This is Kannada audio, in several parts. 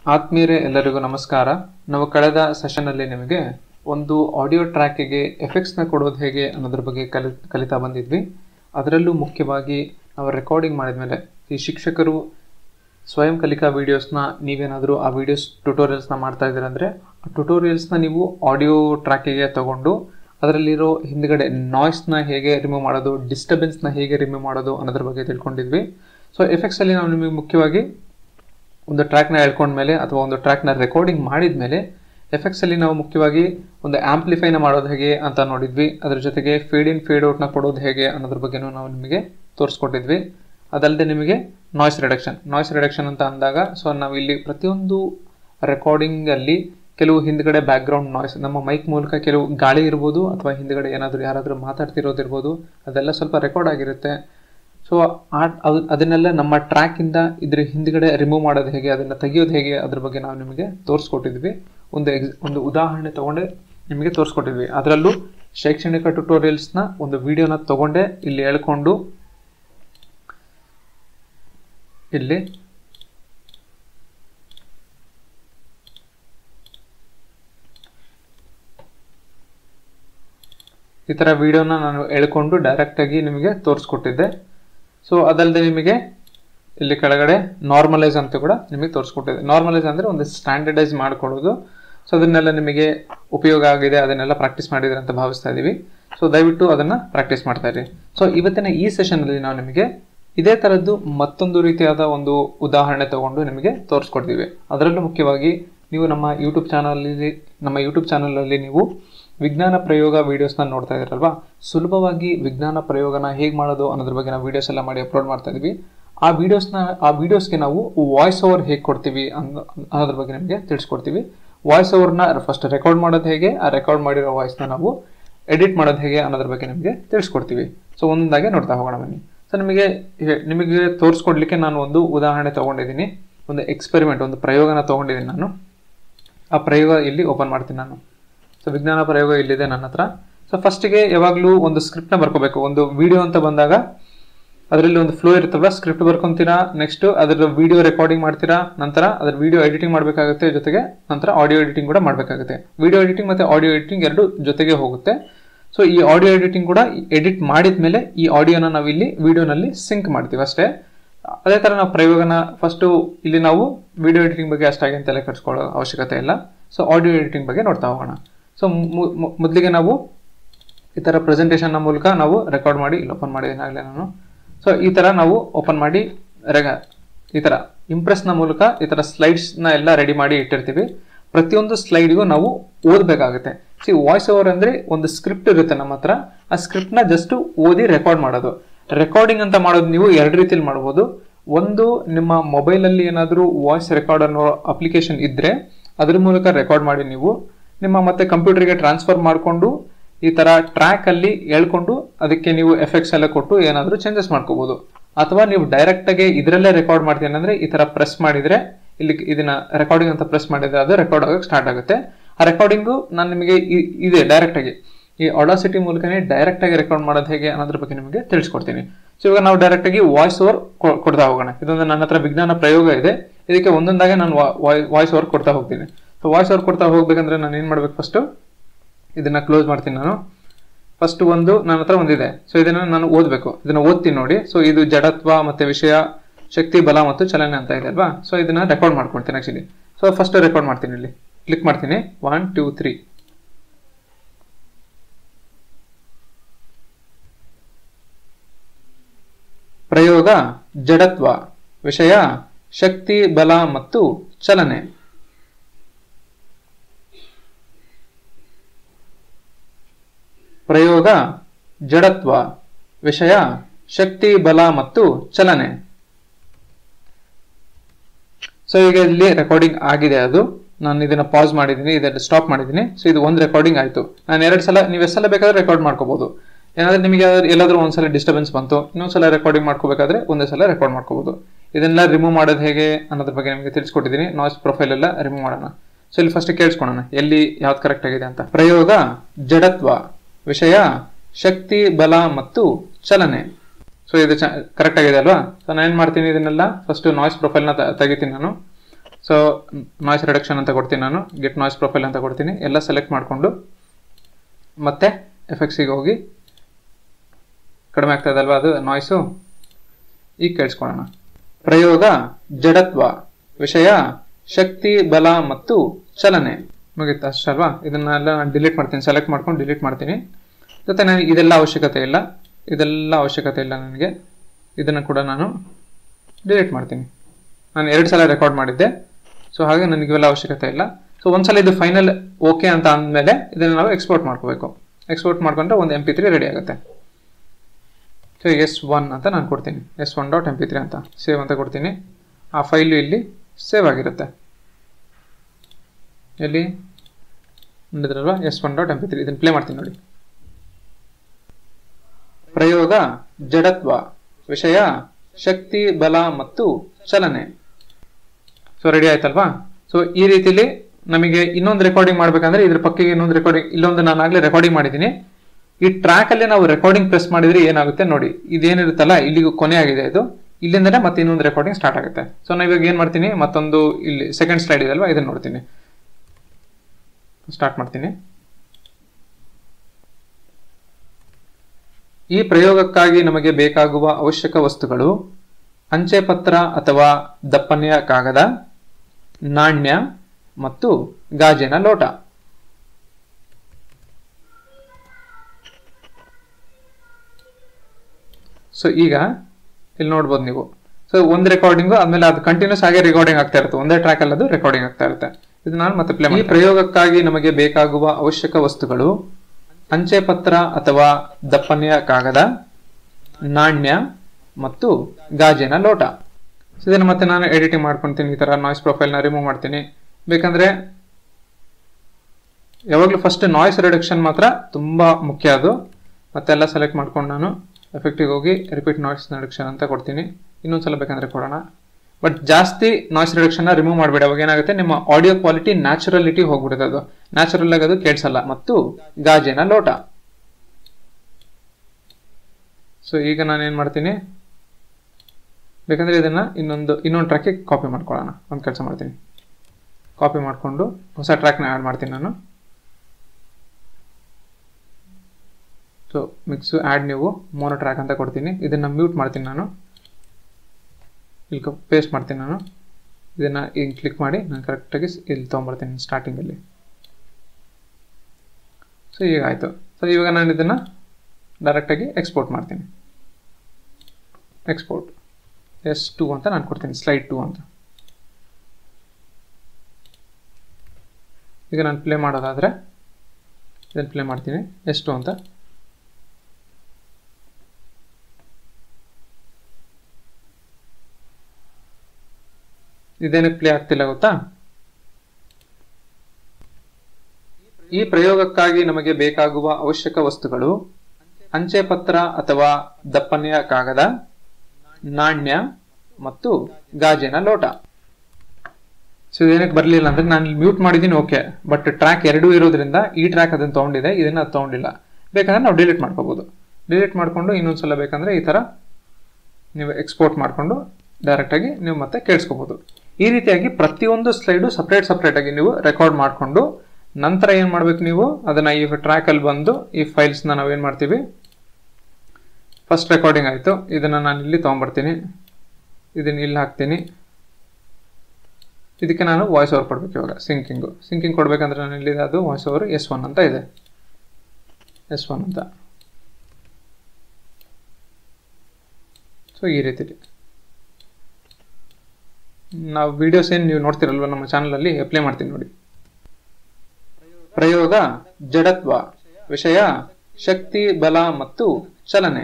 ಆತ್ಮೀಯರೇ ಎಲ್ಲರಿಗೂ ನಮಸ್ಕಾರ ನಾವು ಕಳೆದ ಸೆಷನ್ನಲ್ಲಿ ನಿಮಗೆ ಒಂದು ಆಡಿಯೋ ಟ್ರ್ಯಾಕಿಗೆ ಎಫೆಕ್ಟ್ಸ್ನ ಕೊಡೋದು ಹೇಗೆ ಅನ್ನೋದ್ರ ಬಗ್ಗೆ ಕಲಿ ಕಲಿತಾ ಬಂದಿದ್ವಿ ಅದರಲ್ಲೂ ಮುಖ್ಯವಾಗಿ ನಾವು ರೆಕಾರ್ಡಿಂಗ್ ಮಾಡಿದ್ಮೇಲೆ ಈ ಶಿಕ್ಷಕರು ಸ್ವಯಂ ಕಲಿಕಾ ವೀಡಿಯೋಸ್ನ ನೀವೇನಾದರೂ ಆ ವೀಡಿಯೋಸ್ ಟ್ಯುಟೋರಿಯಲ್ಸ್ನ ಮಾಡ್ತಾ ಇದ್ದೀರ ಅಂದರೆ ಆ ಟ್ಯುಟೋರಿಯಲ್ಸ್ನ ನೀವು ಆಡಿಯೋ ಟ್ರ್ಯಾಕಿಗೆ ತಗೊಂಡು ಅದರಲ್ಲಿರೋ ಹಿಂದ್ಗಡೆ ನಾಯ್ಸ್ನ ಹೇಗೆ ರಿಮೂವ್ ಮಾಡೋದು ಡಿಸ್ಟರ್ಬೆನ್ಸ್ನ ಹೇಗೆ ರಿಮೂವ್ ಮಾಡೋದು ಅನ್ನೋದ್ರ ಬಗ್ಗೆ ತಿಳ್ಕೊಂಡಿದ್ವಿ ಸೊ ಎಫೆಕ್ಟ್ಸಲ್ಲಿ ನಾವು ನಿಮಗೆ ಮುಖ್ಯವಾಗಿ ಒಂದು ಟ್ರ್ಯಾಕ್ನ ಹೇಳ್ಕೊಂಡ್ಮೇಲೆ ಅಥವಾ ಒಂದು ಟ್ರ್ಯಾಕ್ನ ರೆಕಾರ್ಡಿಂಗ್ ಮಾಡಿದ ಮೇಲೆ ಎಫೆಕ್ಟ್ಸಲ್ಲಿ ನಾವು ಮುಖ್ಯವಾಗಿ ಒಂದು ಆಂಪ್ಲಿಫೈನ ಮಾಡೋದು ಹೇಗೆ ಅಂತ ನೋಡಿದ್ವಿ ಅದ್ರ ಜೊತೆಗೆ ಫೇಡ್ ಇನ್ ಫೇಡ್ ಔಟ್ನ ಕೊಡೋದು ಹೇಗೆ ಅನ್ನೋದ್ರ ಬಗ್ಗೆನೂ ನಾವು ನಿಮಗೆ ತೋರಿಸ್ಕೊಟ್ಟಿದ್ವಿ ಅದಲ್ಲದೆ ನಿಮಗೆ ನಾಯ್ಸ್ ರಿಡಕ್ಷನ್ ನಾಯ್ಸ್ ರಿಡಕ್ಷನ್ ಅಂತ ಅಂದಾಗ ಸೊ ನಾವು ಇಲ್ಲಿ ಪ್ರತಿಯೊಂದು ರೆಕಾರ್ಡಿಂಗಲ್ಲಿ ಕೆಲವು ಹಿಂದ್ಗಡೆ ಬ್ಯಾಕ್ಗ್ರೌಂಡ್ ನಾಯ್ಸ್ ನಮ್ಮ ಮೈಕ್ ಮೂಲಕ ಕೆಲವು ಗಾಳಿ ಇರ್ಬೋದು ಅಥವಾ ಹಿಂದ್ಗಡೆ ಏನಾದರೂ ಯಾರಾದರೂ ಮಾತಾಡ್ತಿರೋದಿರ್ಬೋದು ಅದೆಲ್ಲ ಸ್ವಲ್ಪ ರೆಕಾರ್ಡ್ ಆಗಿರುತ್ತೆ ಸೊ ಆ ಅದು ಅದನ್ನೆಲ್ಲ ನಮ್ಮ ಟ್ರ್ಯಾಕಿಂದ ಇದ್ರ ಹಿಂದ್ಗಡೆ ರಿಮೂವ್ ಮಾಡೋದು ಹೇಗೆ ಅದನ್ನು ತೆಗಿಯೋದು ಹೇಗೆ ಅದ್ರ ಬಗ್ಗೆ ನಾವು ನಿಮಗೆ ತೋರಿಸ್ಕೊಟ್ಟಿದ್ವಿ ಒಂದು ಎಕ್ಸ್ ಒಂದು ಉದಾಹರಣೆ ತಗೊಂಡೆ ನಿಮಗೆ ತೋರಿಸ್ಕೊಟ್ಟಿದ್ವಿ ಅದರಲ್ಲೂ ಶೈಕ್ಷಣಿಕ ಟ್ಯುಟೋರಿಯಲ್ಸ್ನ ಒಂದು ವಿಡಿಯೋನ ತಗೊಂಡೆ ಇಲ್ಲಿ ಹೇಳ್ಕೊಂಡು ಇಲ್ಲಿ ಈ ಥರ ವಿಡಿಯೋನ ನಾನು ಹೇಳ್ಕೊಂಡು ಡೈರೆಕ್ಟಾಗಿ ನಿಮಗೆ ತೋರಿಸ್ಕೊಟ್ಟಿದ್ದೆ ಸೊ ಅದಲ್ಲದೆ ನಿಮಗೆ ಇಲ್ಲಿ ಕೆಳಗಡೆ ನಾರ್ಮಲೈಸ್ ಅಂತ ಕೂಡ ನಿಮಗೆ ತೋರಿಸ್ಕೊಟ್ಟಿದೆ ನಾರ್ಮಲೈಸ್ ಅಂದರೆ ಒಂದು ಸ್ಟ್ಯಾಂಡರ್ಡೈಸ್ ಮಾಡ್ಕೊಳ್ಳೋದು ಸೊ ಅದನ್ನೆಲ್ಲ ನಿಮಗೆ ಉಪಯೋಗ ಆಗಿದೆ ಅದನ್ನೆಲ್ಲ ಪ್ರಾಕ್ಟೀಸ್ ಮಾಡಿದ್ರೆ ಅಂತ ಭಾವಿಸ್ತಾ ಇದ್ದೀವಿ ಸೊ ದಯವಿಟ್ಟು ಅದನ್ನು ಪ್ರಾಕ್ಟೀಸ್ ಮಾಡ್ತಾ ಇರಿ ಸೊ ಇವತ್ತಿನ ಈ ಸೆಷನಲ್ಲಿ ನಾವು ನಿಮಗೆ ಇದೇ ಥರದ್ದು ಮತ್ತೊಂದು ರೀತಿಯಾದ ಒಂದು ಉದಾಹರಣೆ ತಗೊಂಡು ನಿಮಗೆ ತೋರಿಸ್ಕೊಡ್ತೀವಿ ಅದರಲ್ಲೂ ಮುಖ್ಯವಾಗಿ ನೀವು ನಮ್ಮ ಯೂಟ್ಯೂಬ್ ಚಾನಲಲ್ಲಿ ನಮ್ಮ ಯೂಟ್ಯೂಬ್ ಚಾನಲಲ್ಲಿ ನೀವು ವಿಜ್ಞಾನ ಪ್ರಯೋಗ ವೀಡಿಯೋಸ್ನ ನೋಡ್ತಾ ಇದ್ದೀರಲ್ವಾ ಸುಲಭವಾಗಿ ವಿಜ್ಞಾನ ಪ್ರಯೋಗನ ಹೇಗೆ ಮಾಡೋದು ಅನ್ನೋದ್ರ ಬಗ್ಗೆ ನಾವು ವೀಡಿಯೋಸ್ ಎಲ್ಲ ಮಾಡಿ ಅಪ್ಲೋಡ್ ಮಾಡ್ತಾ ಇದ್ವಿ ಆ ವೀಡಿಯೋಸ್ನ ಆ ವೀಡಿಯೋಸ್ಗೆ ನಾವು ವಾಯ್ಸ್ ಓವರ್ ಹೇಗೆ ಕೊಡ್ತೀವಿ ಅನ್ನೋ ಅನ್ನೋದ್ರ ಬಗ್ಗೆ ನಿಮಗೆ ತಿಳಿಸ್ಕೊಡ್ತೀವಿ ವಾಯ್ಸ್ ಓವರ್ನ ಫಸ್ಟ್ ರೆಕಾರ್ಡ್ ಮಾಡೋದು ಹೇಗೆ ಆ ರೆಕಾರ್ಡ್ ಮಾಡಿರೋ ವಾಯ್ಸ್ನ ನಾವು ಎಡಿಟ್ ಮಾಡೋದು ಹೇಗೆ ಅನ್ನೋದ್ರ ಬಗ್ಗೆ ನಿಮಗೆ ತಿಳಿಸ್ಕೊಡ್ತೀವಿ ಸೊ ಒಂದೊಂದಾಗೆ ನೋಡ್ತಾ ಹೋಗೋಣ ಬನ್ನಿ ಸೊ ನಿಮಗೆ ನಿಮಗೆ ತೋರಿಸ್ಕೊಡ್ಲಿಕ್ಕೆ ನಾನು ಒಂದು ಉದಾಹರಣೆ ತೊಗೊಂಡಿದ್ದೀನಿ ಒಂದು ಎಕ್ಸ್ಪೆರಿಮೆಂಟ್ ಒಂದು ಪ್ರಯೋಗನ ತೊಗೊಂಡಿದ್ದೀನಿ ನಾನು ಆ ಪ್ರಯೋಗ ಇಲ್ಲಿ ಓಪನ್ ಮಾಡ್ತೀನಿ ನಾನು ಸೊ ವಿಜ್ಞಾನ ಪ್ರಯೋಗ ಇಲ್ಲಿದೆ ನನ್ನ ಹತ್ರ ಸೊ ಫಸ್ಟಿಗೆ ಯಾವಾಗಲೂ ಒಂದು ಸ್ಕ್ರಿಪ್ಟ್ನ ಬರ್ಕೋಬೇಕು ಒಂದು ವಿಡಿಯೋ ಅಂತ ಬಂದಾಗ ಅದರಲ್ಲಿ ಒಂದು ಫ್ಲೋ ಇರುತ್ತಲ್ವ ಸ್ಕ್ರಿಪ್ಟ್ ಬರ್ಕೊಂತೀರಾ ನೆಕ್ಸ್ಟ್ ಅದರ ವಿಡಿಯೋ ರೆಕಾರ್ಡಿಂಗ್ ಮಾಡ್ತೀರಾ ನಂತರ ಅದ್ರ ವಿಡಿಯೋ ಎಡಿಟಿಂಗ್ ಮಾಡಬೇಕಾಗುತ್ತೆ ಜೊತೆಗೆ ನಂತರ ಆಡಿಯೋ ಎಡಿಟಿಂಗ್ ಕೂಡ ಮಾಡಬೇಕಾಗುತ್ತೆ ವಿಡಿಯೋ ಎಡಿಟಿಂಗ್ ಮತ್ತು ಆಡಿಯೋ ಎಡಿಟಿಂಗ್ ಎರಡು ಜೊತೆಗೆ ಹೋಗುತ್ತೆ ಸೊ ಈ ಆಡಿಯೋ ಎಡಿಟಿಂಗ್ ಕೂಡ ಎಡಿಟ್ ಮಾಡಿದ ಮೇಲೆ ಈ ಆಡಿಯೋನ ನಾವು ಇಲ್ಲಿ ವಿಡಿಯೋನಲ್ಲಿ ಸಿಂಕ್ ಮಾಡ್ತೀವಿ ಅಷ್ಟೇ ಅದೇ ಥರ ನಾವು ಪ್ರಯೋಗನ ಫಸ್ಟು ಇಲ್ಲಿ ನಾವು ವಿಡಿಯೋ ಎಡಿಟಿಂಗ್ ಬಗ್ಗೆ ಅಷ್ಟಾಗಿ ತಲೆ ಕಟ್ಸ್ಕೊಳ್ಳೋ ಅವಶ್ಯಕತೆ ಇಲ್ಲ ಸೊ ಆಡಿಯೋ ಎಡಿಟಿಂಗ್ ಬಗ್ಗೆ ನೋಡ್ತಾ ಹೋಗೋಣ ಸೊ ಮೊದಲಿಗೆ ನಾವು ಈ ಥರ ಪ್ರೆಸೆಂಟೇಷನ್ನ ಮೂಲಕ ನಾವು ರೆಕಾರ್ಡ್ ಮಾಡಿ ಇಲ್ಲಿ ಓಪನ್ ಮಾಡಿದ್ದೀನಿ ಆಗಲೇ ನಾನು ಸೊ ಈ ಥರ ನಾವು ಓಪನ್ ಮಾಡಿ ರೆಗ ಈ ಥರ ಇಂಪ್ರೆಸ್ನ ಮೂಲಕ ಈ ಥರ ಸ್ಲೈಡ್ಸ್ನ ಎಲ್ಲ ರೆಡಿ ಮಾಡಿ ಇಟ್ಟಿರ್ತೀವಿ ಪ್ರತಿಯೊಂದು ಸ್ಲೈಡ್ಗೂ ನಾವು ಓದಬೇಕಾಗುತ್ತೆ ಸಿ ವಾಯ್ಸ್ ಓವರ್ ಅಂದರೆ ಒಂದು ಸ್ಕ್ರಿಪ್ಟ್ ಇರುತ್ತೆ ನಮ್ಮ ಹತ್ರ ಆ ಸ್ಕ್ರಿಪ್ಟ್ನ ಜಸ್ಟ್ ಓದಿ ರೆಕಾರ್ಡ್ ಮಾಡೋದು ರೆಕಾರ್ಡಿಂಗ್ ಅಂತ ಮಾಡೋದು ನೀವು ಎರಡು ರೀತಿಯಲ್ಲಿ ಮಾಡ್ಬೋದು ಒಂದು ನಿಮ್ಮ ಮೊಬೈಲಲ್ಲಿ ಏನಾದರೂ ವಾಯ್ಸ್ ರೆಕಾರ್ಡ್ ಅನ್ನೋ ಅಪ್ಲಿಕೇಶನ್ ಇದ್ದರೆ ಅದ್ರ ಮೂಲಕ ರೆಕಾರ್ಡ್ ಮಾಡಿ ನೀವು ನಿಮ್ಮ ಮತ್ತೆ ಕಂಪ್ಯೂಟರ್ಗೆ ಟ್ರಾನ್ಸ್ಫರ್ ಮಾಡಿಕೊಂಡು ಈ ಥರ ಟ್ರ್ಯಾಕಲ್ಲಿ ಹೇಳ್ಕೊಂಡು ಅದಕ್ಕೆ ನೀವು ಎಫೆಕ್ಟ್ಸ್ ಎಲ್ಲ ಕೊಟ್ಟು ಏನಾದರೂ ಚೇಂಜಸ್ ಮಾಡ್ಕೋಬೋದು ಅಥವಾ ನೀವು ಡೈರೆಕ್ಟಾಗಿ ಇದರಲ್ಲೇ ರೆಕಾರ್ಡ್ ಮಾಡ್ತೀನಿ ಅಂದರೆ ಈ ಥರ ಪ್ರೆಸ್ ಮಾಡಿದರೆ ಇಲ್ಲಿ ಇದನ್ನ ರೆಕಾರ್ಡಿಂಗ್ ಅಂತ ಪ್ರೆಸ್ ಮಾಡಿದರೆ ಅದು ರೆಕಾರ್ಡ್ ಆಗೋಕ್ಕೆ ಸ್ಟಾರ್ಟ್ ಆಗುತ್ತೆ ಆ ರೆಕಾರ್ಡಿಂಗು ನಾನು ನಿಮಗೆ ಇದೆ ಡೈರೆಕ್ಟಾಗಿ ಈ ಆಡಾಸಿಟಿ ಮೂಲಕನೇ ಡೈರೆಕ್ಟಾಗಿ ರೆಕಾರ್ಡ್ ಮಾಡೋದು ಹೇಗೆ ಅನ್ನೋದ್ರ ಬಗ್ಗೆ ನಿಮಗೆ ತಿಳಿಸ್ಕೊಡ್ತೀನಿ ಸೊ ಇವಾಗ ನಾವು ಡೈರೆಕ್ಟಾಗಿ ವಾಯ್ಸ್ ಓವರ್ ಕೊಡ್ತಾ ಹೋಗೋಣ ಇದೊಂದು ನನ್ನ ಹತ್ರ ವಿಜ್ಞಾನ ಪ್ರಯೋಗ ಇದೆ ಇದಕ್ಕೆ ಒಂದೊಂದಾಗೆ ನಾನು ವಾಯ್ಸ್ ಓವರ್ ಕೊಡ್ತಾ ಹೋಗ್ತೀನಿ ಸೊ ವಾಯ್ಸ್ ಓವರ್ ಕೊಡ್ತಾ ಹೋಗ್ಬೇಕಂದ್ರೆ ನಾನು ಏನು ಮಾಡ್ಬೇಕು ಫಸ್ಟು ಇದನ್ನ ಕ್ಲೋಸ್ ಮಾಡ್ತೀನಿ ನಾನು ಫಸ್ಟ್ ಒಂದು ನನ್ನ ಹತ್ರ ಒಂದಿದೆ ಸೊ ಇದನ್ನ ನಾನು ಓದಬೇಕು ಇದನ್ನ ಓದ್ತೀನಿ ನೋಡಿ ಸೊ ಇದು ಜಡತ್ವ ಮತ್ತೆ ವಿಷಯ ಶಕ್ತಿ ಬಲ ಮತ್ತು ಚಲನೆ ಅಂತ ಇದೆ ಅಲ್ವಾ ಸೊ ಇದನ್ನ ರೆಕಾರ್ಡ್ ಮಾಡ್ಕೊಳ್ತೀನಿ ಆಕ್ಚುಲಿ ಸೊ ಫಸ್ಟ್ ರೆಕಾರ್ಡ್ ಮಾಡ್ತೀನಿ ಇಲ್ಲಿ ಕ್ಲಿಕ್ ಮಾಡ್ತೀನಿ ಒನ್ ಟೂ ತ್ರೀ ಪ್ರಯೋಗ ಜಡತ್ವ ವಿಷಯ ಶಕ್ತಿ ಬಲ ಮತ್ತು ಚಲನೆ ಪ್ರಯೋಗ ಜಡತ್ವ ವಿಷಯ ಶಕ್ತಿ ಬಲ ಮತ್ತು ಚಲನೆ ಸೊ ಈಗ ಇಲ್ಲಿ ರೆಕಾರ್ಡಿಂಗ್ ಆಗಿದೆ ಅದು ನಾನು ಇದನ್ನ ಪಾಸ್ ಮಾಡಿದ್ದೀನಿ ಇದನ್ನ ಸ್ಟಾಪ್ ಮಾಡಿದ್ದೀನಿ ಸೊ ಇದು ಒಂದು ರೆಕಾರ್ಡಿಂಗ್ ಆಯಿತು ನಾನು ಎರಡು ಸಲ ನೀವು ಎಷ್ಟು ಸಲ ಬೇಕಾದ್ರೆ ರೆಕಾರ್ಡ್ ಮಾಡ್ಕೋಬಹುದು ಏನಾದ್ರೆ ನಿಮಗೆ ಎಲ್ಲಾದ್ರೂ ಒಂದ್ಸಲ ಡಿಸ್ಟರ್ಬೆನ್ಸ್ ಬಂತು ಇನ್ನೊಂದ್ಸಲ ರೆಕಾರ್ಡಿಂಗ್ ಮಾಡ್ಕೋಬೇಕಾದ್ರೆ ಒಂದೇ ಸಲ ರೆಕಾರ್ಡ್ ಮಾಡ್ಕೋಬಹುದು ಇದನ್ನೆಲ್ಲ ರಿಮೂವ್ ಮಾಡೋದು ಹೇಗೆ ಅನ್ನೋದ್ರ ಬಗ್ಗೆ ನಿಮಗೆ ತಿಳಿಸ್ಕೊಟ್ಟಿದ್ದೀನಿ ನಾಯ್ಸ್ ಪ್ರೊಫೈಲ್ ಎಲ್ಲ ರಿಮೂವ್ ಮಾಡೋಣ ಸೊ ಇಲ್ಲಿ ಫಸ್ಟ್ ಕೇಳಿಸ್ಕೊಳ್ಳೋಣ ಎಲ್ಲಿ ಯಾವ್ದು ಕರೆಕ್ಟ್ ಆಗಿದೆ ಅಂತ ಪ್ರಯೋಗ ಜಡತ್ವ ವಿಷಯ ಶಕ್ತಿ ಬಲ ಮತ್ತು ಚಲನೆ ಸೊ ಇದು ಕರೆಕ್ಟ್ ಆಗಿದೆ ಅಲ್ವಾ ಸೊ ನಾನು ಏನು ಮಾಡ್ತೀನಿ ಇದನ್ನೆಲ್ಲ ಫಸ್ಟ್ ನಾಯ್ಸ್ ಪ್ರೊಫೈಲ್ನ ತೆಗಿತೀನಿ ನಾನು ಸೊ ನಾಯ್ಸ್ ರಿಡಕ್ಷನ್ ಅಂತ ಕೊಡ್ತೀನಿ ನಾನು ಗೆಟ್ ನಾಯ್ಸ್ ಪ್ರೊಫೈಲ್ ಅಂತ ಕೊಡ್ತೀನಿ ಎಲ್ಲ ಸೆಲೆಕ್ಟ್ ಮಾಡಿಕೊಂಡು ಮತ್ತೆ ಎಫೆಕ್ಟ್ಸಿಗೆ ಹೋಗಿ ಕಡಿಮೆ ಆಗ್ತಾ ಇದಲ್ವಾ ಅದು ನಾಯ್ಸು ಈಗ ಕೇಳಿಸ್ಕೊಳ್ಳೋಣ ಪ್ರಯೋಗ ಜಡತ್ವ ವಿಷಯ ಶಕ್ತಿ ಬಲ ಮತ್ತು ಚಲನೆ ಮುಗೀತು ಅಷ್ಟಲ್ವಾ ಇದನ್ನೆಲ್ಲ ನಾನು ಡಿಲೀಟ್ ಮಾಡ್ತೀನಿ ಸೆಲೆಕ್ಟ್ ಮಾಡ್ಕೊಂಡು ಡಿಲೀಟ್ ಮಾಡ್ತೀನಿ ಜೊತೆ ನನಗೆ ಇದೆಲ್ಲ ಅವಶ್ಯಕತೆ ಇಲ್ಲ ಇದೆಲ್ಲ ಅವಶ್ಯಕತೆ ಇಲ್ಲ ನನಗೆ ಇದನ್ನು ಕೂಡ ನಾನು ಡಿಲೀಟ್ ಮಾಡ್ತೀನಿ ನಾನು ಎರಡು ಸಲ ರೆಕಾರ್ಡ್ ಮಾಡಿದ್ದೆ ಸೊ ಹಾಗೆ ನನಗೆ ಇವೆಲ್ಲ ಅವಶ್ಯಕತೆ ಇಲ್ಲ ಸೊ ಒಂದ್ಸಲ ಇದು ಫೈನಲ್ ಓಕೆ ಅಂತ ಅಂದಮೇಲೆ ಇದನ್ನು ನಾವು ಎಕ್ಸ್ಪೋರ್ಟ್ ಮಾಡ್ಕೋಬೇಕು ಎಕ್ಸ್ಪೋರ್ಟ್ ಮಾಡ್ಕೊಂಡ್ರೆ ಒಂದು ಎಂ ಪಿ ತ್ರೀ ರೆಡಿ ಆಗುತ್ತೆ ಸೊ ಎಸ್ ಒನ್ ಅಂತ ನಾನು ಕೊಡ್ತೀನಿ S one dot M P three ಅಂತ ಸೇವ್ ಅಂತ ಕೊಡ್ತೀನಿ ಆ ಫೈಲು ಇಲ್ಲಿ ಸೇವ್ ಆಗಿರುತ್ತೆ ಎಲ್ಲಿ ನೋಡಿದ್ರಲ್ವಾ S one dot M P three ಇದನ್ನು ಪ್ಲೇ ಮಾಡ್ತೀನಿ ನೋಡಿ ಪ್ರಯೋಗ ಜಡತ್ವ ವಿಷಯ ಶಕ್ತಿ ಬಲ ಮತ್ತು ಚಲನೆ ಸೊ ರೆಡಿ ಆಯ್ತಲ್ವಾ ಸೊ ಈ ರೀತಿಲಿ ನಮಗೆ ಇನ್ನೊಂದು ರೆಕಾರ್ಡಿಂಗ್ ಮಾಡ್ಬೇಕಂದ್ರೆ ಇದ್ರ ಪಕ್ಕಕ್ಕೆ ಇನ್ನೊಂದು ರೆಕಾರ್ಡಿಂಗ್ ಇಲ್ಲೊಂದು ನಾನು ಆಗ್ಲೇ ರೆಕಾರ್ಡಿಂಗ್ ಮಾಡಿದ್ದೀನಿ ಈ ಟ್ರ್ಯಾಕ್ ಅಲ್ಲಿ ನಾವು ರೆಕಾರ್ಡಿಂಗ್ ಪ್ರೆಸ್ ಮಾಡಿದ್ರೆ ಏನಾಗುತ್ತೆ ನೋಡಿ ಇದೇನಿರುತ್ತಲ್ಲ ಇಲ್ಲಿಗೂ ಕೊನೆ ಆಗಿದೆ ಇದು ಇಲ್ಲಿಂದನೇ ಮತ್ತೆ ಇನ್ನೊಂದು ರೆಕಾರ್ಡಿಂಗ್ ಸ್ಟಾರ್ಟ್ ಆಗುತ್ತೆ ಸೊ ನಾವು ಇವಾಗ ಏನ್ ಮಾಡ್ತೀನಿ ಮತ್ತೊಂದು ಇಲ್ಲಿ ಸೆಕೆಂಡ್ ಸ್ಲೈಡ್ ಇದೆ ಅಲ್ವಾ ಇದನ್ನ ನೋಡ್ತೀನಿ ಸ್ಟಾರ್ಟ್ ಮಾಡ್ತೀನಿ ಈ ಪ್ರಯೋಗಕ್ಕಾಗಿ ನಮಗೆ ಬೇಕಾಗುವ ಅವಶ್ಯಕ ವಸ್ತುಗಳು ಅಂಚೆ ಪತ್ರ ಅಥವಾ ದಪ್ಪನೆಯ ಕಾಗದ ನಾಣ್ಯ ಮತ್ತು ಗಾಜಿನ ಲೋಟ ಸೊ ಈಗ ಇಲ್ಲಿ ನೋಡ್ಬೋದು ನೀವು ಸೊ ಒಂದು ರೆಕಾರ್ಡಿಂಗು ಆದ್ಮೇಲೆ ಅದು ಕಂಟಿನ್ಯೂಸ್ ಆಗಿ ರೆಕಾರ್ಡಿಂಗ್ ಆಗ್ತಾ ಇರುತ್ತೆ ಒಂದೇ ಟ್ರ್ಯಾಕ್ ಅಲ್ಲಿ ಅದು ರೆಕಾರ್ಡಿಂಗ್ ಆಗ್ತಾ ಇರುತ್ತೆ ಇದು ನಾನು ಮತ್ತೆ ಪ್ಲೇ ಈ ಪ್ರಯೋಗಕ್ಕಾಗಿ ನಮಗೆ ಬೇಕಾಗುವ ಅವಶ್ಯಕ ವಸ್ತುಗಳು ಅಂಚೆ ಪತ್ರ ಅಥವಾ ದಪ್ಪನೆಯ ಕಾಗದ ನಾಣ್ಯ ಮತ್ತು ಗಾಜಿನ ಲೋಟ ಸೊ ಇದನ್ನು ಮತ್ತೆ ನಾನು ಎಡಿಟಿಂಗ್ ಮಾಡ್ಕೊತೀನಿ ಈ ತರ ನಾಯ್ಸ್ ಪ್ರೊಫೈಲ್ನ ರಿಮೂವ್ ಮಾಡ್ತೀನಿ ಬೇಕಂದ್ರೆ ಯಾವಾಗಲೂ ಫಸ್ಟ್ ನಾಯ್ಸ್ ರಿಡಕ್ಷನ್ ಮಾತ್ರ ತುಂಬಾ ಮುಖ್ಯ ಅದು ಮತ್ತೆಲ್ಲ ಸೆಲೆಕ್ಟ್ ಮಾಡ್ಕೊಂಡು ನಾನು ಎಫೆಕ್ಟಿಗೆ ಹೋಗಿ ರಿಪೀಟ್ ನಾಯ್ಸ್ ರಿಡಕ್ಷನ್ ಅಂತ ಕೊಡ್ತೀನಿ ಇನ್ನೊಂದ್ಸಲ ಬೇಕಂದ್ರೆ ಕೊಡೋಣ ಬಟ್ ಜಾಸ್ತಿ ನಾಯ್ಸ್ ರಿಡಕ್ಷನ್ ರಿಮೂವ್ ಮಾಡಬೇಡಿ ಅವಾಗ ಏನಾಗುತ್ತೆ ನಿಮ್ಮ ಆಡಿಯೋ ಕ್ವಾಲಿಟಿ ನ್ಯಾಚುರಲಿಟಿ ಹೋಗ್ಬಿಡುತ್ತೆ ಅದು ನ್ಯಾಚುರಲ್ ಆಗಿ ಅದು ಕೇಳಿಸಲ್ಲ ಮತ್ತು ಗಾಜಿನ ಲೋಟ ಸೊ ಈಗ ನಾನು ಏನು ಮಾಡ್ತೀನಿ ಬೇಕಂದ್ರೆ ಇದನ್ನ ಇನ್ನೊಂದು ಇನ್ನೊಂದು ಟ್ರ್ಯಾಕಿಗೆ ಕಾಪಿ ಮಾಡ್ಕೊಳ್ಳೋಣ ಒಂದು ಕೆಲಸ ಮಾಡ್ತೀನಿ ಕಾಪಿ ಮಾಡಿಕೊಂಡು ಹೊಸ ಟ್ರ್ಯಾಕ್ನ ಆ್ಯಡ್ ಮಾಡ್ತೀನಿ ನಾನು ಸೊ ಮಿಕ್ಸು ಆ್ಯಡ್ ನೀವು ಮೋನೋ ಟ್ರ್ಯಾಕ್ ಅಂತ ಕೊಡ್ತೀನಿ ಇದನ್ನು ಮ್ಯೂಟ್ ಮಾಡ್ತೀನಿ ನಾನು ಇಲ್ಲಿ ಪೇಸ್ಟ್ ಮಾಡ್ತೀನಿ ನಾನು ಇದನ್ನು ಈಗ ಕ್ಲಿಕ್ ಮಾಡಿ ನಾನು ಕರೆಕ್ಟಾಗಿ ಇಲ್ಲಿ ತೊಗೊಂಬರ್ತೀನಿ ಸ್ಟಾರ್ಟಿಂಗಲ್ಲಿ ಸೊ ಈಗ ಆಯಿತು ಸೊ ಇವಾಗ ನಾನು ಇದನ್ನು ಡೈರೆಕ್ಟಾಗಿ ಎಕ್ಸ್ಪೋರ್ಟ್ ಮಾಡ್ತೀನಿ ಎಕ್ಸ್ಪೋರ್ಟ್ ಎಸ್ ಟು ಅಂತ ನಾನು ಕೊಡ್ತೀನಿ ಸ್ಲೈಡ್ ಟು ಅಂತ ಈಗ ನಾನು ಪ್ಲೇ ಮಾಡೋದಾದರೆ ಇದನ್ನು ಪ್ಲೇ ಮಾಡ್ತೀನಿ ಎಸ್ ಟು ಅಂತ ಇದೇನಕ್ಕೆ ಪ್ಲೇ ಆಗ್ತಿಲ್ಲ ಗೊತ್ತಾ ಈ ಪ್ರಯೋಗಕ್ಕಾಗಿ ನಮಗೆ ಬೇಕಾಗುವ ಅವಶ್ಯಕ ವಸ್ತುಗಳು ಅಂಚೆ ಪತ್ರ ಅಥವಾ ದಪ್ಪನೆಯ ಕಾಗದ ನಾಣ್ಯ ಮತ್ತು ಗಾಜಿನ ಲೋಟ ಸೊ ಇದೇನಕ್ಕೆ ಬರಲಿಲ್ಲ ಅಂದ್ರೆ ನಾನು ಮ್ಯೂಟ್ ಮಾಡಿದ್ದೀನಿ ಓಕೆ ಬಟ್ ಟ್ರ್ಯಾಕ್ ಎರಡೂ ಇರೋದ್ರಿಂದ ಈ ಟ್ರ್ಯಾಕ್ ಅದನ್ನು ತೊಗೊಂಡಿದೆ ಇದನ್ನ ಅದು ತೊಗೊಂಡಿಲ್ಲ ಬೇಕಂದ್ರೆ ನಾವು ಡಿಲೀಟ್ ಮಾಡ್ಕೋಬಹುದು ಡಿಲೀಟ್ ಮಾಡಿಕೊಂಡು ಇನ್ನೊಂದ್ಸಲ ಬೇಕಂದ್ರೆ ಈ ಥರ ನೀವು ಎಕ್ಸ್ಪೋರ್ಟ್ ಮಾಡಿಕೊಂಡು ಡೈರೆಕ್ಟಾಗಿ ನೀವು ಮತ್ತೆ ಕೇಳಿಸ್ಕೋಬಹುದು ಈ ರೀತಿಯಾಗಿ ಪ್ರತಿಯೊಂದು ಸ್ಲೈಡು ಸಪ್ರೇಟ್ ಸಪ್ರೇಟ್ ಆಗಿ ನೀವು ರೆಕಾರ್ಡ್ ಮಾಡಿಕೊಂಡು ನಂತರ ಏನು ಮಾಡ್ಬೇಕು ನೀವು ಅದನ್ನ ಈ ಟ್ರ್ಯಾಕಲ್ಲಿ ಬಂದು ಈ ಫೈಲ್ಸ್ನ ನಾವೇನು ಮಾಡ್ತೀವಿ ಫಸ್ಟ್ ರೆಕಾರ್ಡಿಂಗ್ ಆಯಿತು ಇದನ್ನು ನಾನು ಇಲ್ಲಿ ತೊಗೊಂಬರ್ತೀನಿ ಇದನ್ನ ಇಲ್ಲಿ ಹಾಕ್ತೀನಿ ಇದಕ್ಕೆ ನಾನು ವಾಯ್ಸ್ ಓವರ್ ಕೊಡ್ಬೇಕು ಇವಾಗ ಸಿಂಕಿಂಗು ಸಿಂಕಿಂಗ್ ಕೊಡ್ಬೇಕಂದ್ರೆ ನಾನು ಇಲ್ಲಿ ಅದು ವಾಯ್ಸ್ ಓವರ್ ಎಸ್ ಒನ್ ಅಂತ ಇದೆ ಎಸ್ ಒನ್ ಅಂತ ಸೊ ಈ ರೀತಿ ನಾವು ವಿಡಿಯೋಸ್ ಏನು ನೀವು ನೋಡ್ತಿರಲ್ವ ನಮ್ಮ ಚಾನಲಲ್ಲಿ ಅಪ್ಲೈ ಮಾಡ್ತೀನಿ ನೋಡಿ ಪ್ರಯೋಗ ಜಡತ್ವ ವಿಷಯ ಶಕ್ತಿ ಬಲ ಮತ್ತು ಚಲನೆ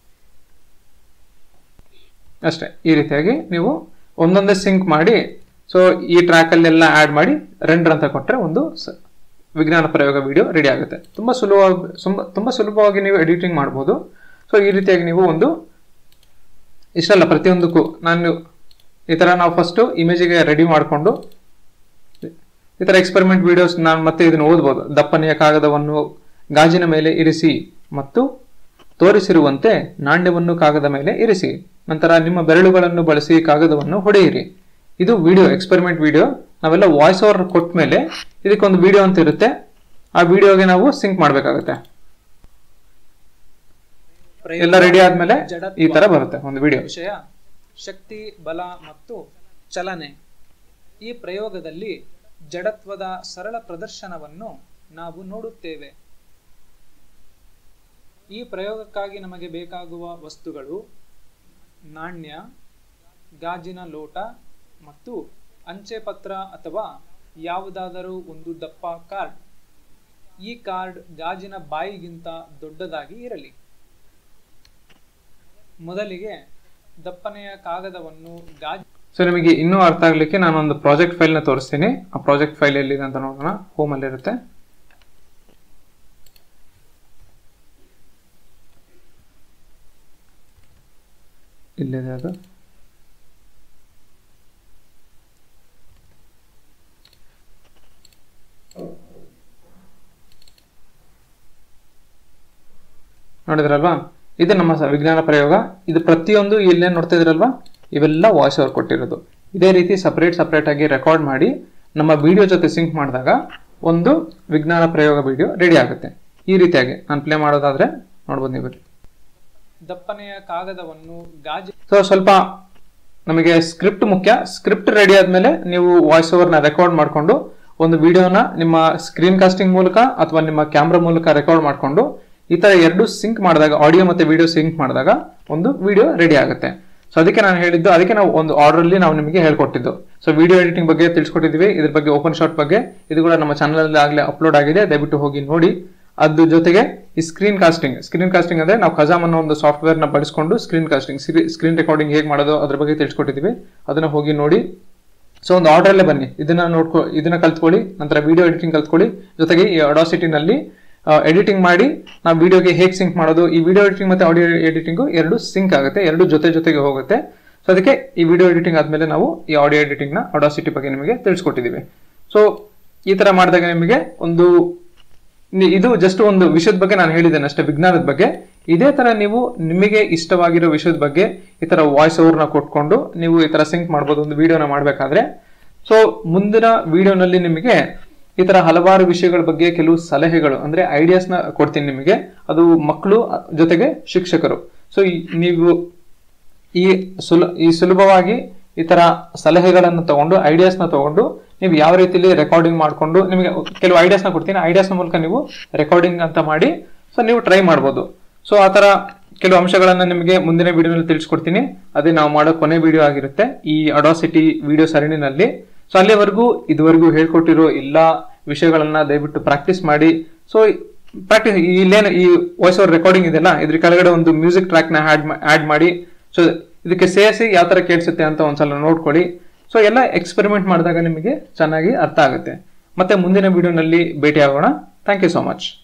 ಅಷ್ಟೇ ಈ ರೀತಿಯಾಗಿ ನೀವು ಒಂದೊಂದೇ ಸಿಂಕ್ ಮಾಡಿ ಸೊ ಈ ಟ್ರ್ಯಾಕಲ್ಲೆಲ್ಲ ಆ್ಯಡ್ ಮಾಡಿ ರೆಂಡರ್ ಅಂತ ಕೊಟ್ಟರೆ ಒಂದು ವಿಜ್ಞಾನ ಪ್ರಯೋಗ ವಿಡಿಯೋ ರೆಡಿ ಆಗುತ್ತೆ ತುಂಬ ಸುಲಭವಾಗಿ ತುಂಬ ಸುಲಭವಾಗಿ ನೀವು ಎಡಿಟಿಂಗ್ ಮಾಡ್ಬೋದು ಸೊ ಈ ರೀತಿಯಾಗಿ ನೀವು ಒಂದು ಇಷ್ಟಲ್ಲ ಪ್ರತಿಯೊಂದಕ್ಕೂ ನಾನು ಈ ಥರ ನಾವು ಫಸ್ಟು ಇಮೇಜಿಗೆ ರೆಡಿ ಮಾಡಿಕೊಂಡು ಈ ಥರ ಎಕ್ಸ್ಪೆರಿಮೆಂಟ್ ವಿಡಿಯೋಸ್ ನಾನು ಮತ್ತೆ ಇದನ್ನು ಓದ್ಬೋದು ದಪ್ಪನೆಯ ಕಾಗದವನ್ನು ಗಾಜಿನ ಮೇಲೆ ಇರಿಸಿ ಮತ್ತು ತೋರಿಸಿರುವಂತೆ ನಾಣ್ಯವನ್ನು ಕಾಗದ ಮೇಲೆ ಇರಿಸಿ ನಂತರ ನಿಮ್ಮ ಬೆರಳುಗಳನ್ನು ಬಳಸಿ ಕಾಗದವನ್ನು ಹೊಡೆಯಿರಿ ಇದು ವಿಡಿಯೋ ಎಕ್ಸ್ಪೆರಿಮೆಂಟ್ ವಿಡಿಯೋ ನಾವೆಲ್ಲ ವಾಯ್ಸ್ ಓವರ್ ಕೊಟ್ಟ ಮೇಲೆ ಇದಕ್ಕೊಂದು ವಿಡಿಯೋ ಅಂತ ಇರುತ್ತೆ ಆ ವಿಡಿಯೋಗೆ ನಾವು ಸಿಂಕ್ ಮಾಡಬೇಕಾಗುತ್ತೆ ಎಲ್ಲ ರೆಡಿ ಆದ್ಮೇಲೆ ಈ ತರ ಬರುತ್ತೆ ಒಂದು ವಿಡಿಯೋ ವಿಷಯ ಶಕ್ತಿ ಬಲ ಮತ್ತು ಚಲನೆ ಈ ಪ್ರಯೋಗದಲ್ಲಿ ಜಡತ್ವದ ಸರಳ ಪ್ರದರ್ಶನವನ್ನು ನಾವು ನೋಡುತ್ತೇವೆ ಈ ಪ್ರಯೋಗಕ್ಕಾಗಿ ನಮಗೆ ಬೇಕಾಗುವ ವಸ್ತುಗಳು ನಾಣ್ಯ ಗಾಜಿನ ಲೋಟ ಮತ್ತು ಅಂಚೆ ಪತ್ರ ಅಥವಾ ಯಾವುದಾದರೂ ಒಂದು ದಪ್ಪ ಕಾರ್ಡ್ ಈ ಕಾರ್ಡ್ ಗಾಜಿನ ಬಾಯಿಗಿಂತ ದೊಡ್ಡದಾಗಿ ಇರಲಿ ಮೊದಲಿಗೆ ದಪ್ಪನೆಯ ಕಾಗದವನ್ನು ಗಾಜು ಸೊ ನಿಮಗೆ ಇನ್ನೂ ಅರ್ಥ ಆಗ್ಲಿಕ್ಕೆ ನಾನು ಒಂದು ಪ್ರಾಜೆಕ್ಟ್ ಫೈಲ್ ನ ತೋರಿಸ್ತೀನಿ ಆ ಪ್ರಾಜೆಕ್ಟ್ ಫೈಲ್ ಎಲ್ಲಿದೆ ಅಂತ ನೋಡೋಣ ಹೋಮ್ ಅಲ್ಲಿ ಇರುತ್ತೆ ಇಲ್ಲಿದೆ ಅದು ನೋಡಿದ್ರಲ್ವಾ ಇದು ನಮ್ಮ ಸ- ವಿಜ್ಞಾನ ಪ್ರಯೋಗ ಇದು ಪ್ರತಿಯೊಂದು ಇಲ್ಲೇ ನೋಡ್ತಾ ಇದ್ರಲ್ವಾ ಇವೆಲ್ಲ ವಾಯ್ಸ್ ಓವರ್ ಕೊಟ್ಟಿರೋದು ಇದೇ ರೀತಿ ಸಪರೇಟ್ ಸಪರೇಟ್ ಆಗಿ ರೆಕಾರ್ಡ್ ಮಾಡಿ ನಮ್ಮ ವಿಡಿಯೋ ಜೊತೆ ಸಿಂಕ್ ಮಾಡಿದಾಗ ಒಂದು ವಿಜ್ಞಾನ ಪ್ರಯೋಗ ವಿಡಿಯೋ ರೆಡಿ ಆಗುತ್ತೆ ಈ ರೀತಿಯಾಗಿ ನಾನು ಪ್ಲೇ ಮಾಡೋದಾದ್ರೆ ನೋಡ್ಬೋದು ನೀವು ಇಲ್ಲಿ. ದಪ್ಪನೆಯ ಕಾಗದವನ್ನು ಗಾಜಿ ಸೊ ಸ್ವಲ್ಪ ನಮಗೆ ಸ್ಕ್ರಿಪ್ಟ್ ಮುಖ್ಯ ಸ್ಕ್ರಿಪ್ಟ್ ರೆಡಿ ಆದ್ಮೇಲೆ ನೀವು ವಾಯ್ಸ್ ಓವರ್ನ ರೆಕಾರ್ಡ್ ಮಾಡಿಕೊಂಡು ಒಂದು ವಿಡಿಯೋನ ನಿಮ್ಮ ಸ್ಕ್ರೀನ್ ಕಾಸ್ಟಿಂಗ್ ಮೂಲಕ ಅಥವಾ ನಿಮ್ಮ ಕ್ಯಾಮ್ರಾ ಮೂಲಕ ರೆಕಾರ್ಡ್ ಮಾಡಿಕೊಂಡು ಈ ತರ ಎರಡು ಸಿಂಕ್ ಮಾಡಿದಾಗ ಆಡಿಯೋ ಮತ್ತೆ ವಿಡಿಯೋ ಸಿಂಕ್ ಮಾಡಿದಾಗ ಒಂದು ವಿಡಿಯೋ ರೆಡಿ ಆಗುತ್ತೆ ಸೊ ಅದಕ್ಕೆ ನಾನು ಹೇಳಿದ್ದು ಅದಕ್ಕೆ ನಾವು ಒಂದು ಆರ್ಡರ್ ಅಲ್ಲಿ ನಾವು ನಿಮಗೆ ಹೇಳ್ಕೊಟ್ಟಿದ್ದು ಸೊ ವಿಡಿಯೋ ಎಡಿಟಿಂಗ್ ಬಗ್ಗೆ ತಿಳಿಸ್ಕೊಟ್ಟಿದ್ವಿ ಇದ್ರ ಬಗ್ಗೆ ಓಪನ್ ಶಾಟ್ ಬಗ್ಗೆ ಇದು ಕೂಡ ನಮ್ಮ ಚಾನಲ್ ಅಲ್ಲಿ ಆಗ್ಲೇ ಅಪ್ಲೋಡ್ ಆಗಿದೆ ದಯವಿಟ್ಟು ಹೋಗಿ ನೋಡಿ ಅದ್ರ ಜೊತೆಗೆ ಈ ಸ್ಕ್ರೀನ್ ಕಾಸ್ಟಿಂಗ್ ಸ್ಕ್ರೀನ್ ಕಾಸ್ಟಿಂಗ್ ಅಂದ್ರೆ ನಾವು ಖಜಾಮ್ ಅನ್ನೋ ಒಂದು ಸಾಫ್ಟ್ವೇರ್ ನ ಬಳಸ್ಕೊಂಡು ಸ್ಕ್ರೀನ್ ಕಾಸ್ಟಿಂಗ್ ಸ್ಕ್ರೀನ್ ರೆಕಾರ್ಡಿಂಗ್ ಹೇಗೆ ಮಾಡೋದು ಅದ್ರ ಬಗ್ಗೆ ತಿಳಿಸ್ಕೊಟ್ಟಿದ್ವಿ ಅದನ್ನ ಹೋಗಿ ನೋಡಿ ಸೊ ಒಂದು ಆರ್ಡರ್ ಅಲ್ಲೇ ಬನ್ನಿ ಇದನ್ನ ನೋಡ್ಕೊ ಇದನ್ನ ಕಲ್ತ್ಕೊಳ್ಳಿ ನಂತರ ವಿಡಿಯೋ ಎಡಿಟಿಂಗ್ ಕಲ್ತ್ಕೊಳ್ಳಿ ಜೊತೆಗೆ ಈ ಅಡಾಸಿಟಿನಲ್ಲಿ ಎಡಿಟಿಂಗ್ ಮಾಡಿ ನಾವು ವಿಡಿಯೋಗೆ ಹೇಗೆ ಸಿಂಕ್ ಮಾಡೋದು ಈ ವಿಡಿಯೋ ಎಡಿಟಿಂಗ್ ಮತ್ತೆ ಆಡಿಯೋ ಎಡಿಟಿಂಗು ಎರಡು ಸಿಂಕ್ ಆಗುತ್ತೆ ಎರಡು ಜೊತೆ ಜೊತೆಗೆ ಹೋಗುತ್ತೆ ಸೊ ಅದಕ್ಕೆ ಈ ವಿಡಿಯೋ ಎಡಿಟಿಂಗ್ ಆದ್ಮೇಲೆ ನಾವು ಈ ಆಡಿಯೋ ಎಡಿಟಿಂಗ್ ನ ಅಡಾಸಿಟಿ ಬಗ್ಗೆ ನಿಮಗೆ ತಿಳಿಸ್ಕೊಟ್ಟಿದ್ದೀವಿ ಸೊ ಈ ತರ ಮಾಡಿದಾಗ ನಿಮಗೆ ಒಂದು ನಿ- ಇದು ಜಸ್ಟ್ ಒಂದು ವಿಷಯದ ಬಗ್ಗೆ ನಾನು ಹೇಳಿದ್ದೇನೆ ಅಷ್ಟೇ ವಿಜ್ಞಾನದ ಬಗ್ಗೆ ಇದೇ ತರ ನೀವು ನಿಮಗೆ ಇಷ್ಟವಾಗಿರೋ ವಿಷಯದ ಬಗ್ಗೆ ಈ ತರ ವಾಯ್ಸ್ ಓವರ್ನ ಕೊಟ್ಕೊಂಡು ನೀವು ಈ ತರ ಸಿಂಕ್ ಮಾಡ್ಬೋದು ಒಂದು ವಿಡಿಯೋನ ಮಾಡಬೇಕಾದ್ರೆ ಸೊ ಮುಂದಿನ ವಿಡಿಯೋನಲ್ಲಿ ನಿಮಗೆ ಈ ತರ ಹಲವಾರು ವಿಷಯಗಳ ಬಗ್ಗೆ ಕೆಲವು ಸಲಹೆಗಳು ಅಂದ್ರೆ ಐಡಿಯಾಸ್ ನ ಕೊಡ್ತೀನಿ ನಿಮಗೆ ಅದು ಮಕ್ಕಳು ಅ, ಜೊತೆಗೆ ಶಿಕ್ಷಕರು ಸೊ ನೀವು ಈ ಸುಲ ಈ ಸುಲಭವಾಗಿ ಈ ತರ ಸಲಹೆಗಳನ್ನು ತಗೊಂಡು ಐಡಿಯಾಸ್ ನ ತಗೊಂಡು ನೀವು ಯಾವ ರೀತಿಲಿ ರೆಕಾರ್ಡಿಂಗ್ ಮಾಡ್ಕೊಂಡು ನಿಮಗೆ ಕೆಲವು ಐಡಿಯಾಸ್ ನ ಕೊಡ್ತೀನಿ ಐಡಿಯಾಸ್ ನ ಮೂಲಕ ನೀವು ರೆಕಾರ್ಡಿಂಗ್ ಅಂತ ಮಾಡಿ ಸೊ ನೀವು ಟ್ರೈ ಮಾಡ್ಬೋದು ಸೊ ಆ ತರ ಕೆಲವು ಅಂಶಗಳನ್ನ ನಿಮಗೆ ಮುಂದಿನ ವಿಡಿಯೋನಲ್ಲಿ ತಿಳಿಸ್ಕೊಡ್ತೀನಿ ಅದೇ ನಾವು ಮಾಡೋ ಕೊನೆ ವಿಡಿಯೋ ಆಗಿರುತ್ತೆ ಈ ಅಡಾಸಿಟಿ ವಿಡಿಯೋ ಸರಣಿನಲ್ಲಿ ಸೊ ಅಲ್ಲಿವರೆಗೂ ಇದುವರೆಗೂ ಹೇಳ್ಕೊಟ್ಟಿರೋ ಎಲ್ಲಾ ವಿಷಯಗಳನ್ನ ದಯವಿಟ್ಟು ಪ್ರಾಕ್ಟೀಸ್ ಮಾಡಿ ಸೊ ಪ್ರಾಕ್ಟೀಸ್ ಇಲ್ಲೇನು ಈ ವಾಯ್ಸ್ ಓವರ್ ರೆಕಾರ್ಡಿಂಗ್ ಇದೆಯಲ್ಲ ಇದ್ರ ಕೆಳಗಡೆ ಒಂದು ಮ್ಯೂಸಿಕ್ ಟ್ರ್ಯಾಕ್ ನ ಆಡ್ ಆಡ್ ಮಾಡಿ ಸೊ ಇದಕ್ಕೆ ಸೇರಿಸಿ ಯಾವ ತರ ಕೇಳಿಸುತ್ತೆ ಅಂತ ಒಂದ್ಸಲ ನೋಡ್ಕೊಳ್ಳಿ ಸೊ ಎಲ್ಲ ಎಕ್ಸ್ಪೆರಿಮೆಂಟ್ ಮಾಡಿದಾಗ ನಿಮಗೆ ಚೆನ್ನಾಗಿ ಅರ್ಥ ಆಗುತ್ತೆ ಮತ್ತೆ ಮುಂದಿನ ವಿಡಿಯೋನಲ್ಲಿ ಭೇಟಿ ಆಗೋಣ ಥ್ಯಾಂಕ್ ಯು ಸೋ ಮಚ್